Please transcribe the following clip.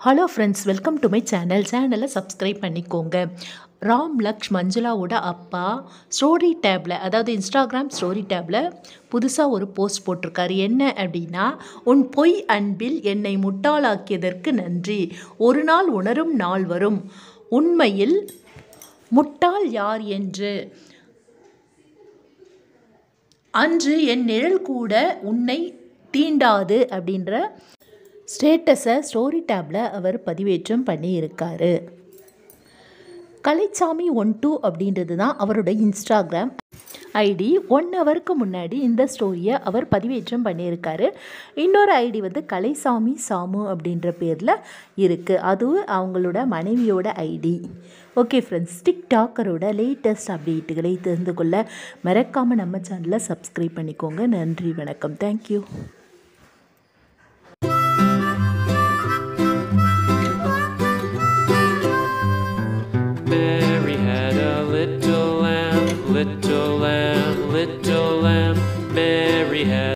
Hello friends welcome to my channel சேனலை subscribe பண்ணிக்கோங்க ராம் லக்ஷ் மஞ்சுளாவோட அப்பா ஸ்டோரி டேப்பில் அதாவது இன்ஸ்டாகிராம் ஸ்டோரி டேப்பில் புதுசாக ஒரு போஸ்ட் போட்டிருக்காரு என்ன அப்படின்னா உன் பொய் அன்பில் என்னை முட்டாளாக்கியதற்கு நன்றி ஒரு நாள் உணரும் நாள் வரும் உண்மையில் முட்டாள் யார் என்று அன்று என் நிழல் கூட உன்னை தீண்டாது அப்படின்ற ஸ்டேட்டஸை ஸ்டோரி டேப்பில் அவர் பதிவேற்றம் பண்ணியிருக்காரு கலைச்சாமி ஒன் டூ அப்படின்றது தான் அவரோட இன்ஸ்டாகிராம் ஐடி ஒன் ஹவருக்கு முன்னாடி இந்த ஸ்டோரியை அவர் பதிவேற்றம் பண்ணியிருக்காரு இன்னொரு ஐடி வந்து கலைசாமி சாமு அப்படின்ற பேரில் இருக்குது அதுவும் அவங்களோட மனைவியோட ஐடி ஓகே ஃப்ரெண்ட்ஸ் டிக்டாக்கரோட லேட்டஸ்ட் அப்டேட்டுகளை தெரிந்து கொள்ள மறக்காமல் நம்ம சேனலை சப்ஸ்கிரைப் பண்ணிக்கோங்க நன்றி வணக்கம் thank you Mary had a little lamb, little lamb, little lamb. Mary had